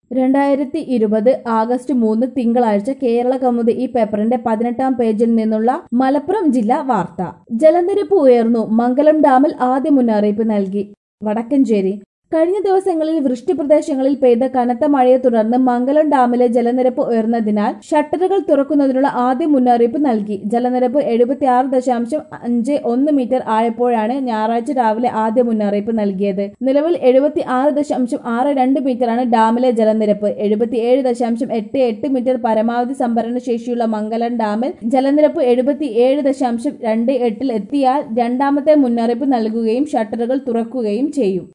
രണ്ടായിരത്തി ഇരുപത് ആഗസ്റ്റ് മൂന്ന് തിങ്കളാഴ്ച കേരള കൗമുദി ഈ പേപ്പറിന്റെ പതിനെട്ടാം പേജിൽ നിന്നുള്ള മലപ്പുറം ജില്ലാ വാർത്ത ജലനിരപ്പ് ഉയർന്നു മംഗലം ഡാമിൽ ആദ്യ മുന്നറിയിപ്പ് നൽകി വടക്കഞ്ചേരി കഴിഞ്ഞ ദിവസങ്ങളിൽ വൃഷ്ടി പ്രദേശങ്ങളിൽ പെയ്ത കനത്ത മഴയെ തുടർന്ന് മംഗലം ഡാമിലെ ജലനിരപ്പ് ഉയർന്നതിനാൽ ഷട്ടറുകൾ തുറക്കുന്നതിനുള്ള ആദ്യ മുന്നറിയിപ്പ് നൽകി ജലനിരപ്പ് എഴുപത്തിയാറ് ദശാംശം അഞ്ച് ഒന്ന് മീറ്റർ ആയപ്പോഴാണ് ഞായറാഴ്ച രാവിലെ ആദ്യ മുന്നറിയിപ്പ് നൽകിയത് നിലവിൽ എഴുപത്തി ആറ് ദശാംശം ആറ് രണ്ട് മീറ്ററാണ് ഡാമിലെ ജലനിരപ്പ് എഴുപത്തിയേഴ് ദശാംശം എട്ട് എട്ട് മീറ്റർ പരമാവധി സംഭരണ ശേഷിയുള്ള മംഗലം ഡാമിൽ ജലനിരപ്പ് എഴുപത്തിയേഴ് ദശാംശം രണ്ട് എട്ടിൽ എത്തിയാൽ രണ്ടാമത്തെ മുന്നറിയിപ്പ് നൽകുകയും ഷട്ടറുകൾ തുറക്കുകയും ചെയ്യും